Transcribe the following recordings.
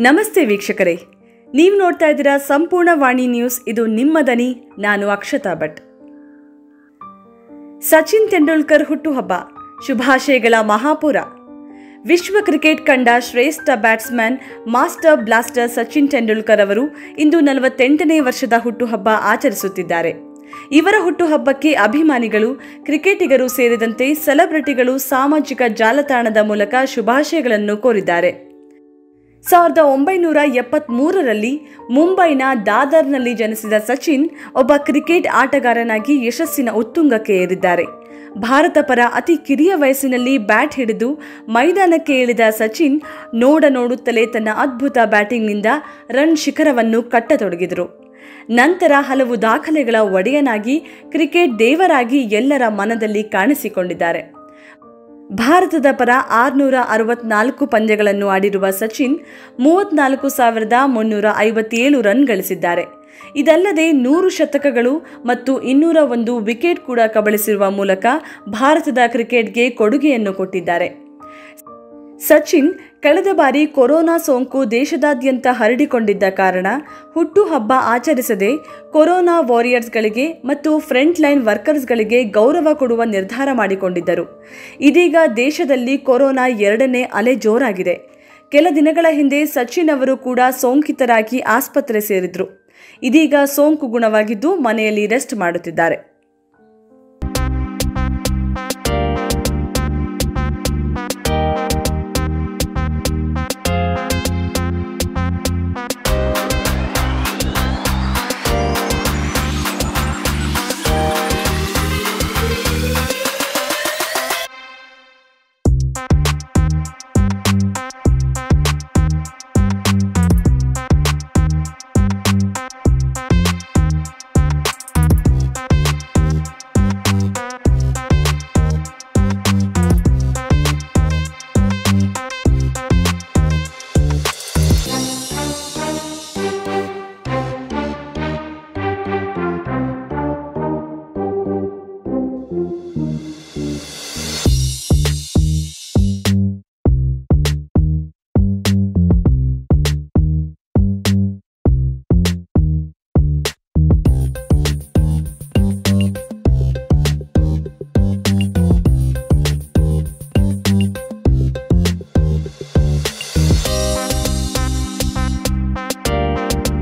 ನಮಸ್ತೆ ವೀಕ್ಷಕರೇ ನೀವು ನೋಡ್ತಾ ಇದ್ದೀರಾ ಸಂಪೂರ್ಣ ವಾಣಿ ನ್ಯೂಸ್ ಇದು ನಿಮ್ಮ ದನಿ ನಾನು ಅಕ್ಷತಾ ಭಟ್ ಸಚಿನ್ ತೆಂಡೂಲ್ಕರ್ ಹುಟ್ಟುಹಬ್ಬ ಶುಭಾಶಯಗಳ ಮಹಾಪುರ ವಿಶ್ವ ಕ್ರಿಕೆಟ್ ಕಂಡ ಶ್ರೇಷ್ಠ batsman master blaster Sachin Tendulkar ಅವರು ಇಂದು ನಲವತ್ತೆಂಟನೇ ವರ್ಷದ ಹುಟ್ಟುಹಬ್ಬ ಆಚರಿಸುತ್ತಿದ್ದಾರೆ ಇವರ ಹುಟ್ಟುಹಬ್ಬಕ್ಕೆ ಅಭಿಮಾನಿಗಳು ಕ್ರಿಕೆಟಿಗರು ಸೇರಿದಂತೆ ಸೆಲೆಬ್ರಿಟಿಗಳು ಸಾಮಾಜಿಕ ಜಾಲತಾಣದ ಮೂಲಕ ಶುಭಾಶಯಗಳನ್ನು ಕೋರಿದ್ದಾರೆ ಸಾವಿರದ ಒಂಬೈನೂರ ಎಪ್ಪತ್ತ್ಮೂರರಲ್ಲಿ ಮುಂಬೈನ ದಾದರ್ನಲ್ಲಿ ಜನಿಸಿದ ಸಚಿನ್ ಒಬ್ಬ ಕ್ರಿಕೆಟ್ ಆಟಗಾರನಾಗಿ ಯಶಸ್ಸಿನ ಉತ್ತುಂಗಕ್ಕೆ ಏರಿದ್ದಾರೆ ಭಾರತ ಪರ ಅತಿ ಕಿರಿಯ ವಯಸ್ಸಿನಲ್ಲಿ ಬ್ಯಾಟ್ ಹಿಡಿದು ಮೈದಾನಕ್ಕೆ ಇಳಿದ ಸಚಿನ್ ನೋಡ ನೋಡುತ್ತಲೇ ತನ್ನ ಅದ್ಭುತ ಬ್ಯಾಟಿಂಗ್ನಿಂದ ರನ್ ಶಿಖರವನ್ನು ಕಟ್ಟತೊಡಗಿದರು ನಂತರ ಹಲವು ದಾಖಲೆಗಳ ಒಡೆಯನಾಗಿ ಕ್ರಿಕೆಟ್ ದೇವರಾಗಿ ಎಲ್ಲರ ಮನದಲ್ಲಿ ಕಾಣಿಸಿಕೊಂಡಿದ್ದಾರೆ ಭಾರತದ ಪರ ಆರುನೂರ ಅರವತ್ನಾಲ್ಕು ಪಂದ್ಯಗಳನ್ನು ಆಡಿರುವ ಸಚಿನ್ ಮೂವತ್ನಾಲ್ಕು ಸಾವಿರದ ಮುನ್ನೂರ ಐವತ್ತೇಳು ರನ್ ಗಳಿಸಿದ್ದಾರೆ ಇದಲ್ಲದೆ ನೂರು ಶತಕಗಳು ಮತ್ತು ಇನ್ನೂರ ಒಂದು ವಿಕೆಟ್ ಕೂಡ ಕಬಳಿಸಿರುವ ಮೂಲಕ ಭಾರತದ ಕ್ರಿಕೆಟ್ಗೆ ಕೊಡುಗೆಯನ್ನು ಕೊಟ್ಟಿದ್ದಾರೆ ಸಚಿನ್ ಕಳೆದ ಬಾರಿ ಕೊರೋನಾ ಸೋಂಕು ದೇಶದಾದ್ಯಂತ ಹರಡಿಕೊಂಡಿದ್ದ ಕಾರಣ ಹುಟ್ಟುಹಬ್ಬ ಆಚರಿಸದೆ ಕೊರೋನಾ ವಾರಿಯರ್ಸ್ಗಳಿಗೆ ಮತ್ತು ಫ್ರಂಟ್ ಲೈನ್ ವರ್ಕರ್ಸ್ಗಳಿಗೆ ಗೌರವ ಕೊಡುವ ನಿರ್ಧಾರ ಮಾಡಿಕೊಂಡಿದ್ದರು ಇದೀಗ ದೇಶದಲ್ಲಿ ಕೊರೋನಾ ಎರಡನೇ ಅಲೆ ಜೋರಾಗಿದೆ ಕೆಲ ದಿನಗಳ ಹಿಂದೆ ಸಚಿನ್ ಅವರು ಕೂಡ ಸೋಂಕಿತರಾಗಿ ಆಸ್ಪತ್ರೆ ಸೇರಿದ್ರು ಇದೀಗ ಸೋಂಕು ಗುಣವಾಗಿದ್ದು ಮನೆಯಲ್ಲಿ ರೆಸ್ಟ್ ಮಾಡುತ್ತಿದ್ದಾರೆ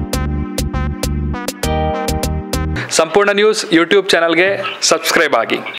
ಸಂಪೂರ್ಣ ನ್ಯೂಸ್ ಯೂಟ್ಯೂಬ್ ಚಾನಲ್ಗೆ ಸಬ್ಸ್ಕ್ರೈಬ್ ಆಗಿ